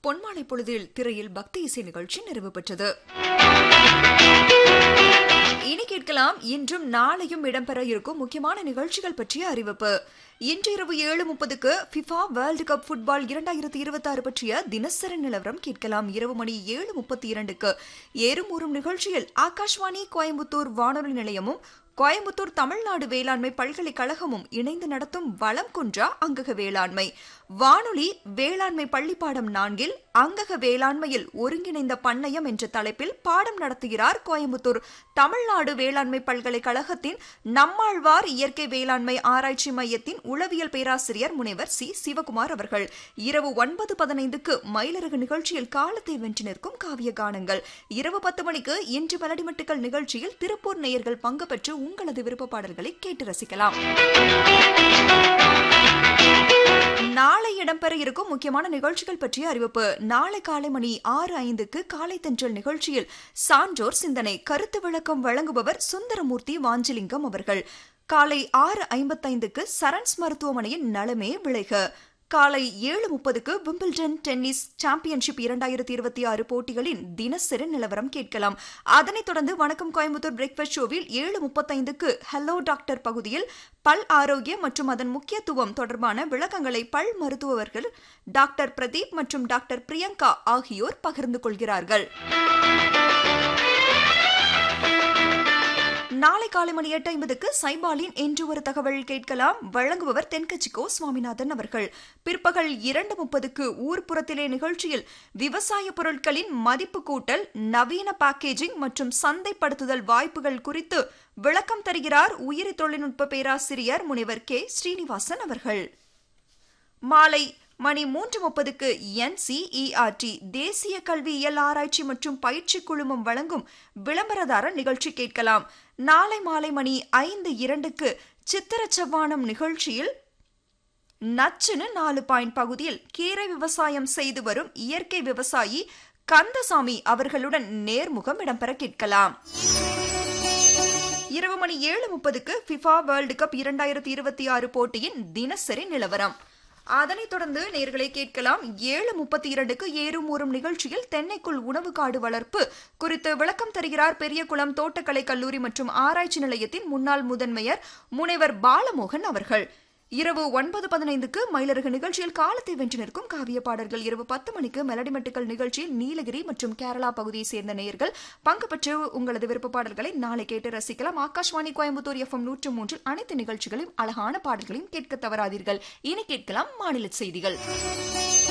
பொன்மாலை பொழுதில் திரையில் பக்தி இசை நிகழ்ச்சி நிறைவு பெற்றது இனி கேட்கலாம் இன்றும் நாளையும் இடம்பெற இருக்கும் முக்கியமான நிகழ்ச்சிகள் பற்றிய அறிவிப்பு இன்று இரவு ஏழு முப்பதுக்கு ஃபிஃபா வேர்ல்டு கப் ஃபுட்பால் இரண்டாயிரத்தி இருபத்தி ஆறு பற்றிய தினசரி நிலவரம் கேட்கலாம் இரவு மணி ஏழு முப்பத்தி இரண்டுக்கு ஏறும் ஊறும் நிகழ்ச்சியில் ஆகாஷ்வாணி கோயம்புத்தூர் வானொலி நிலையமும் கோயம்புத்தூர் தமிழ்நாடு வேளாண்மை பல்கலைக்கழகமும் இணைந்து நடத்தும் வளம் குன்றா அங்கக வேளாண்மை வானொலி வேளாண்மை பள்ளிப்பாடம் நான்கில் அங்கக வேளாண்மையில் ஒருங்கிணைந்த பண்ணையம் என்ற தலைப்பில் பாடம் நடத்துகிறார் கோயம்புத்தூர் தமிழ்நாடு வேளாண்மை பல்கலைக்கழகத்தின் நம்மாழ்வார் இயற்கை வேளாண்மை ஆராய்ச்சி மையத்தின் உளவியல் பேராசிரியர் முனைவர் சி சிவகுமார் அவர்கள் இரவு ஒன்பது பதினைந்துக்கு மயிலரகு நிகழ்ச்சியில் காலத்தை வென்று நிற்கும் காவிய கானங்கள் இரவு பத்து மணிக்கு இன்று மெலடிமட்டுக்கள் நிகழ்ச்சியில் திருப்பூர் நேயர்கள் பங்கு பெற்று உங்களது விருப்ப பாடல்களை கேட்டு ரசிக்கலாம் நாளை இடம்பெற இருக்கும் முக்கியமான நிகழ்ச்சிகள் பற்றிய அறிவிப்பு நாளை காலை மணி ஆறு ஐந்துக்கு காலை தென்றல் நிகழ்ச்சியில் சான்றோர் சிந்தனை கருத்து விளக்கம் வழங்குபவர் சுந்தரமூர்த்தி வாஞ்சிலிங்கம் அவர்கள் காலை ஆறு ஐம்பத்தைந்துக்கு சரண்ஸ் மருத்துவமனையின் நலமே விளைக காலை ஏழு முப்பதுக்கு விம்பிள்டன் டென்னிஸ் சாம்பியன்ஷிப் இரண்டாயிரத்தி இருபத்தி ஆறு போட்டிகளின் தினசரி நிலவரம் கேட்கலாம் அதனைத் தொடர்ந்து வணக்கம் கோயம்புத்தூர் பிரேக்ஃபாஸ்ட் ஷோவில் ஏழு முப்பத்தைந்துக்கு ஹலோ டாக்டர் பகுதியில் பல் ஆரோக்கியம் மற்றும் அதன் முக்கியத்துவம் தொடர்பான விளக்கங்களை பல் மருத்துவர்கள் டாக்டர் பிரதீப் மற்றும் டாக்டர் பிரியங்கா ஆகியோர் பகிர்ந்து கொள்கிறார்கள் நாளை காலை மணி எட்டு ஐம்பதுக்கு சைபாலின் என்று ஒரு தகவல் கேட்கலாம் வழங்குபவர் தென்கட்சிக்கோ சுவாமிநாதன் அவர்கள் பிற்பகல் இரண்டு முப்பதுக்கு ஊர்ப்புறத்திலே நிகழ்ச்சியில் விவசாய பொருட்களின் மதிப்பு கூட்டல் நவீன பேக்கேஜிங் மற்றும் சந்தைப்படுத்துதல் வாய்ப்புகள் குறித்து விளக்கம் தருகிறார் உயிரி தொழில்நுட்ப பேராசிரியர் முனைவர் கே ஸ்ரீனிவாசன் அவர்கள் மாலை மணி மூன்று முப்பதுக்கு என்சிஇஆர்டி தேசிய கல்வியியல் ஆராய்ச்சி மற்றும் பயிற்சி குழுமம் வழங்கும் விளம்பரதார நிகழ்ச்சி கேட்கலாம் நாளை மாலை மணி ஐந்து இரண்டுக்கு சித்திர செவ்வானம் நிகழ்ச்சியில் நச்சுன்னு நாலு பாயிண்ட் பகுதியில் கீரை விவசாயம் செய்து வரும் இயற்கை விவசாயி கந்தசாமி அவர்களுடன் நேர்முகம் இடம்பெற கேட்கலாம் இரவு மணி ஏழு முப்பதுக்கு ஃபிஃபா வேர்ல்டு கப் இரண்டாயிரத்தி இருபத்தி ஆறு போட்டியின் தினசரி நிலவரம் அதனைத் தொடர்ந்து நேர்களை கேட்கலாம் ஏழு முப்பத்தி இரண்டுக்கு ஏறும் ஊறும் நிகழ்ச்சியில் தென்னைக்குள் உணவு காடு வளர்ப்பு குறித்து விளக்கம் தருகிறார் பெரியகுளம் தோட்டக்கலை கல்லூரி மற்றும் ஆராய்ச்சி நிலையத்தின் முன்னாள் முதன்மையர் முனைவர் பாலமோகன் அவர்கள் இரவு ஒன்பது பதினைந்துக்கு மயிலருகு நிகழ்ச்சியில் காலத்தை வென்று நிற்கும் காவிய பாடல்கள் இரவு பத்து மணிக்கு மெலடிமெட்டுக்கள் நிகழ்ச்சியில் நீலகிரி மற்றும் கேரளா பகுதியை சேர்ந்த நேயர்கள் பங்கு பெற்று உங்களது விருப்ப பாடல்களை நாளை கேட்டு ரசிக்கலாம் ஆகாஷ்வாணி கோயம்புத்தூர் எஃப்எம் நூற்று மூன்றில் அனைத்து நிகழ்ச்சிகளையும் அழகான பாடல்களையும் கேட்க தவறாதீர்கள் இனி கேட்கலாம் மாநில செய்திகள்